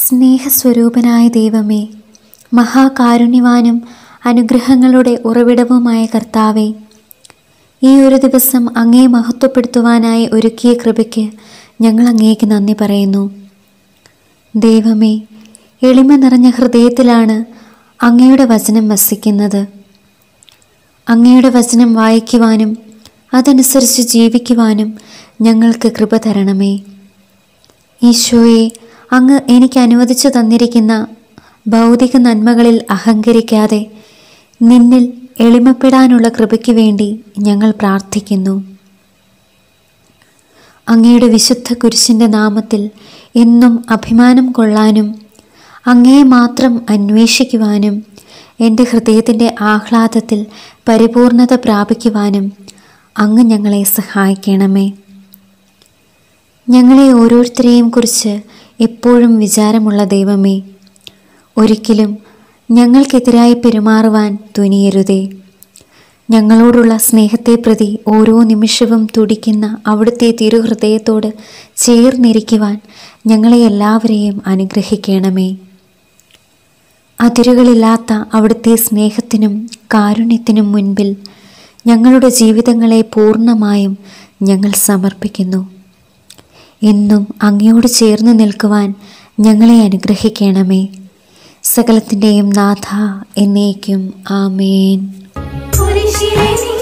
സ്നേഹസ്വരൂപനായ ദൈവമേ മഹാകാരുണ്യവാനും അനുഗ്രഹങ്ങളുടെ ഉറവിടവുമായ കർത്താവേ ഈ ഒരു ദിവസം അങ്ങേ മഹത്വപ്പെടുത്തുവാനായി ഒരുക്കിയ കൃപയ്ക്ക് ഞങ്ങൾ അങ്ങേക്ക് നന്ദി പറയുന്നു ദൈവമേ എളിമ നിറഞ്ഞ ഹൃദയത്തിലാണ് അങ്ങയുടെ വചനം വസിക്കുന്നത് അങ്ങയുടെ വചനം വായിക്കുവാനും അതനുസരിച്ച് ജീവിക്കുവാനും ഞങ്ങൾക്ക് കൃപ തരണമേ ഈശോയെ അങ്ങ് എനിക്ക് അനുവദിച്ചു തന്നിരിക്കുന്ന ഭൗതിക നന്മകളിൽ അഹങ്കരിക്കാതെ നിന്നിൽ എളിമപ്പെടാനുള്ള കൃപയ്ക്ക് വേണ്ടി ഞങ്ങൾ പ്രാർത്ഥിക്കുന്നു അങ്ങയുടെ വിശുദ്ധ കുരിശിൻ്റെ നാമത്തിൽ എന്നും അഭിമാനം കൊള്ളാനും അങ്ങയെ മാത്രം അന്വേഷിക്കുവാനും എൻ്റെ ഹൃദയത്തിൻ്റെ ആഹ്ലാദത്തിൽ പരിപൂർണത പ്രാപിക്കുവാനും അങ്ങ് ഞങ്ങളെ സഹായിക്കണമേ ഞങ്ങളെ ഓരോരുത്തരെയും കുറിച്ച് എപ്പോഴും വിചാരമുള്ള ദൈവമേ ഒരിക്കലും ഞങ്ങൾക്കെതിരായി പെരുമാറുവാൻ തുനിയരുതേ ഞങ്ങളോടുള്ള സ്നേഹത്തെ പ്രതി ഓരോ നിമിഷവും തുടിക്കുന്ന അവിടുത്തെ തിരുഹൃദയത്തോട് ചേർന്നിരിക്കുവാൻ ഞങ്ങളെ എല്ലാവരെയും അനുഗ്രഹിക്കണമേ അതിരുകളില്ലാത്ത അവിടുത്തെ സ്നേഹത്തിനും കാരുണ്യത്തിനും മുൻപിൽ ഞങ്ങളുടെ ജീവിതങ്ങളെ പൂർണ്ണമായും ഞങ്ങൾ സമർപ്പിക്കുന്നു എന്നും അങ്ങയോട് ചേർന്ന് നിൽക്കുവാൻ ഞങ്ങളെ അനുഗ്രഹിക്കണമേ സകലത്തിൻ്റെയും നാഥ എന്നേക്കും ആമേൻ കുരിശിലെ നീ